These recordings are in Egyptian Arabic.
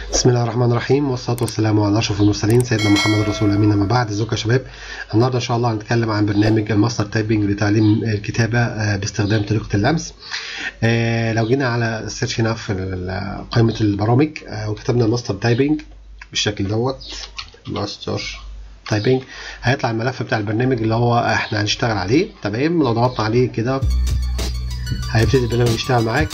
بسم الله الرحمن الرحيم والصلاة والسلام على أشرف المرسلين سيدنا محمد رسول الأمين أما بعد ازيكم يا شباب النهارده إن شاء الله هنتكلم عن برنامج الماستر تايبنج لتعليم الكتابة آه، باستخدام طريقة اللمس آه، لو جينا على السيرش هنا في ال- قائمة البرامج آه، وكتبنا الماستر تايبنج بالشكل دوت ماستر تايبنج هيطلع الملف بتاع البرنامج اللي هو احنا هنشتغل عليه تمام لو ضغطنا عليه كده هيبتدي البرنامج يشتغل معاك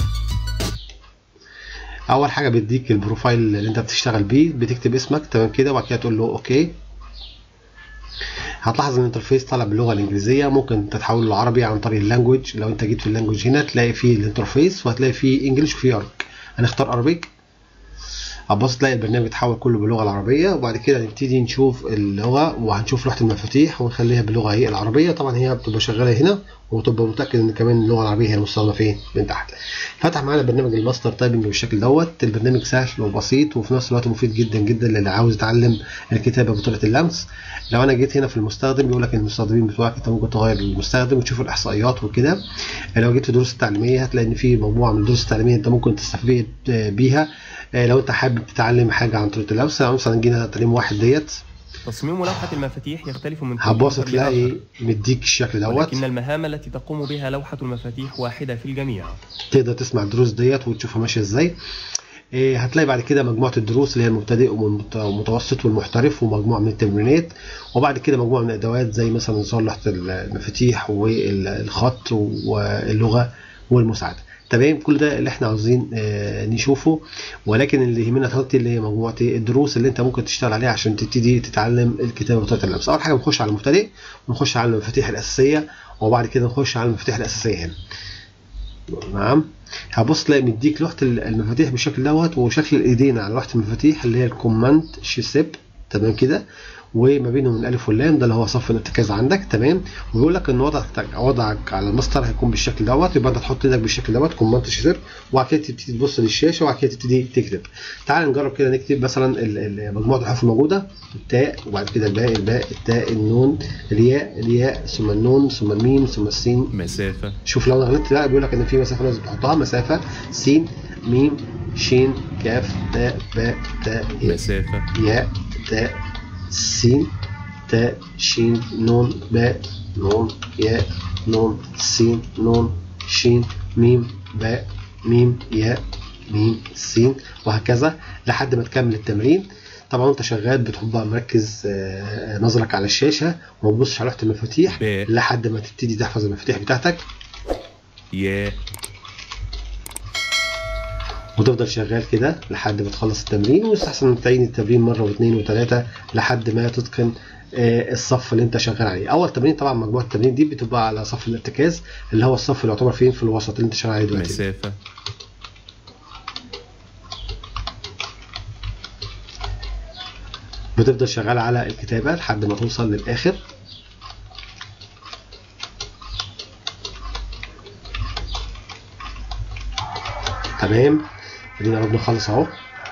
اول حاجه بيديك البروفايل اللي انت بتشتغل بيه بتكتب اسمك تمام كده وبعد كده تقول له اوكي هتلاحظ ان الانترفيس طالع باللغه الانجليزيه ممكن تتحول للعربي عن طريق اللانجوج لو انت جيت في اللانجوج هنا تلاقي فيه الانترفيس وهتلاقي فيه انجلش وفيه عربي هنختار عربيك هتبص تلاقي البرنامج اتحول كله باللغه العربيه وبعد كده نبتدي نشوف اللغه وهنشوف لوحه المفاتيح ونخليها باللغه هي العربيه طبعا هي بتبقى شغاله هنا وتبقى متاكد ان كمان اللغه العربيه هي المستخدمه فين من تحت فتح معانا برنامج الماستر تايبنج بالشكل دوت البرنامج سهل وبسيط وفي نفس الوقت مفيد جدا جدا للي عاوز يتعلم الكتابه بطريقه اللمس لو انا جيت هنا في المستخدم بيقول لك المستخدمين بتوعك انت ممكن تغير المستخدم وتشوف الاحصائيات وكده لو جيت في الدروس التعليميه هتلاقي ان في مجموعه من الدروس التعليميه انت ممكن تستفيد بيها لو انت حابب تتعلم حاجه عن طريقه اللمس لو مثلا جينا تعليم واحد ديت تصميم لوحة المفاتيح يختلف من هتبص كمبيوتر تلاقي لآخر، مديك الشكل دوت ولكن المهام التي تقوم بها لوحة المفاتيح واحدة في الجميع تقدر تسمع الدروس ديت وتشوفها ماشيه ازاي إيه، هتلاقي بعد كده مجموعه الدروس اللي هي المبتدئ والمت- والمتوسط والمحترف ومجموعه من التمرينات وبعد كده مجموعه من الادوات زي مثلا نظام لوحه المفاتيح والخط واللغه والمساعده تمام كل ده اللي احنا عاوزين آه، نشوفه ولكن اللي يهمنا دلوقتي اللي هي مجموعه الدروس اللي انت ممكن تشتغل عليها عشان تبتدي تتعلم الكتابه بطريقه اللمس اول حاجه بنخش على المبتدئ ونخش على المفاتيح الاساسيه وبعد كده نخش على المفاتيح الاساسيه هنا نعم هبص تلاقي مديك لوحه المفاتيح بالشكل دوت وشكل الايدين على لوحه المفاتيح اللي هي الكوماند شيسيب تمام كده وما بينهم الالف واللام ده اللي هو صف الارتكاز عندك تمام ويقول لك ان وضعك وضعك على المسطر هيكون بالشكل دوت يبقى انت تحط ايدك بالشكل دوت كوماند شيسيب وبعد كده تبتدي تبص للشاشه وبعد كده تبتدي تكتب تعال نجرب كده نكتب مثلا ال- ال- مجموعه الحروف الموجوده التاء وبعد كده الباء الباء التاء النون الياء الياء ثم النون ثم الميم ثم السين مسافة شوف لو انا غلطت لا بيقول لك ان في مسافه لازم تحطها مسافه س م ش كاف تاء باء تاء ياء مسافة ياء تاء س تاء ش نون باء نون ياء نون س نون ش م باء م ياء م س وهكذا لحد ما تكمل التمرين طبعا انت شغال بتبقى مركز آه، نظرك على الشاشه وما تبصش على لوحه المفاتيح باء لحد ما تبتدي تحفظ المفاتيح بتاعتك ياء وتفضل شغال كده لحد ما تخلص التمرين ويستحسن انك تعيد التمرين مره واثنين وثلاثه لحد ما تتقن آه، الصف اللي انت شغال عليه اول تمرين طبعا مجموعه التمرين دي بتبقى على صف الارتكاز اللي هو الصف اللي يعتبر فين في الوسط اللي انت شغال عليه دلوقتي مسافة بتفضل شغال على الكتابه لحد ما توصل للاخر تمام ادينا قربنا نخلص اهو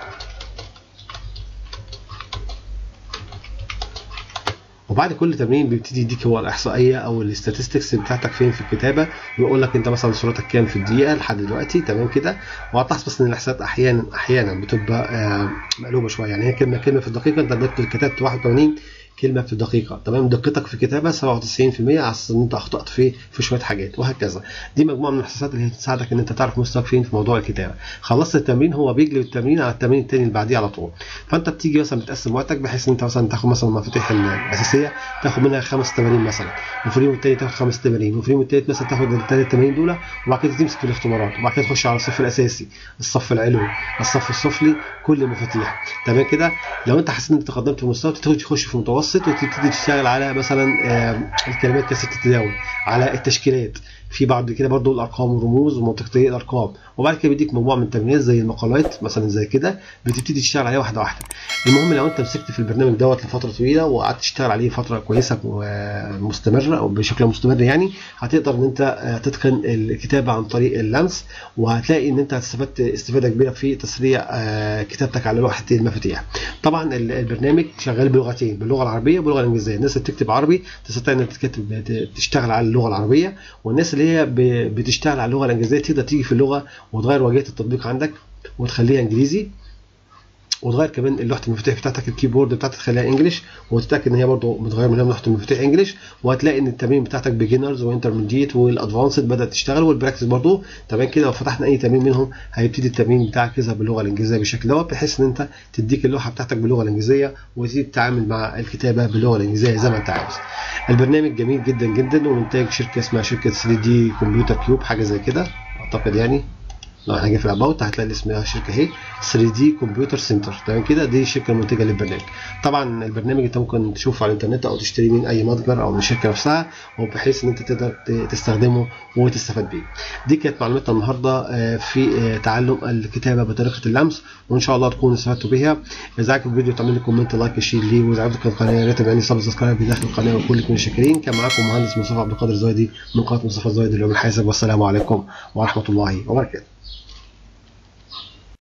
وبعد كل تمرين بيبتدي يديك هو الاحصائيه او الاستاتستكس بتاعتك فين في الكتابه ويقول لك انت مثلا سرعتك كام في الدقيقه لحد دلوقتي تمام كده وهتلاحظ بس ان الاحصائيات احيانا احيانا بتبقى آه، مقلوبه شويه يعني هي كلمه كلمه في الدقيقه انت بدات كتبت 81 كلمه في الدقيقه تمام دقتك في الكتابه 97% على اساس ان انت اخطات في في شويه حاجات وهكذا دي مجموعه من الاحصائيات اللي هي تساعدك ان انت تعرف مستواك فين في موضوع الكتابه خلصت التمرين هو بيجلب التمرين على التمرين التاني اللي بعديه على طول فانت بتيجي مثلا بتقسم وقتك بحيث ان انت مثلا تاخد مثلا المفاتيح الاساسيه تاخد منها خمس تمارين مثلا وفي اليوم التاني تاخد خمس تمارين وفي اليوم التالت مثلا تاخد الثلاث تمارين دول وبعد كده تمسك الاختبارات وبعد كده تخش على الصف الاساسي الصف العلوي الصف السفلي كل المفاتيح تمام كده لو انت حسيت انك تقدمت في المستوى تبتدي تخش في المتوسط وتبتدي تشتغل على مثلا آه، الكلمات كاسه التداول على التشكيلات في بعد كده برضو الارقام والرموز ومنطقيه الارقام وبعد كده بيديك مجموعه من التمرينات زي المقالات مثلا زي كده بتبتدي تشتغل عليها واحده واحده المهم لو انت مسكت في البرنامج دوت لفتره طويله وقعدت تشتغل عليه فتره كويسه ومستمره او بشكل مستمر يعني هتقدر ان انت آه، تتقن الكتابه عن طريق اللمس وهتلاقي ان انت استفدت استفاده كبيره في تسريع آه، كتابتك على لوحه المفاتيح طبعا ال- البرنامج شغال بلغتين باللغه العربيه وباللغه الانجليزيه الناس اللي بتكتب عربي تستطيع انها تكتب تشتغل على اللغه العربيه والناس اللي هي ب- بتشتغل على اللغه الانجليزيه تقدر تيجي في اللغه وتغير واجهه التطبيق عندك وتخليها انجليزي وتغير كمان لوحه المفاتيح بتاعتك الكيبورد بتاعتك تخليها انجلش وتتاكد ان هي برضو متغير منها لوحه المفاتيح انجلش وهتلاقي ان التمرين بتاعتك بيجنرز وانترميديت والادفانسد بدات تشتغل والبراكتس برضو تمام كده لو فتحنا اي تمرين منهم هيبتدي التمرين بتاعك يظهر باللغه الانجليزيه بالشكل دوت بحيث ان انت تديك اللوحه بتاعتك باللغه الانجليزيه وتبتدي تتعامل مع الكتابه باللغه الانجليزيه زي ما انت عاوز البرنامج جميل جدا جدا ومنتج شركه اسمها شركه 3 دي كمبيوتر كيوب حاجه زي كده اعتقد يعني لو احنا في الاباوت هتلاقي اسم الشركه اهي 3 دي كمبيوتر سنتر تمام كده دي الشركه المنتجه للبرنامج طبعا البرنامج انت ممكن تشوفه على الانترنت او تشتري من اي متجر او من الشركه نفسها وبحيث ان انت تقدر تستخدمه وتستفاد بيه دي كانت معلوماتنا النهارده في تعلم الكتابه بطريقه اللمس وان شاء الله تكونوا استفدتوا بيها اذا عجبك الفيديو تعمل لي كومنت لايك شير ليه واذا عجبتك القناه يا ريت تعمل سبسكرايب بداخل القناه وكلكم شاكرين كان معاكم مهندس مصطفى عبد القادر زايدي من قناه مصطفى زايدي اليوم الحاسب والسلام عليكم ورحمه الله وبركاته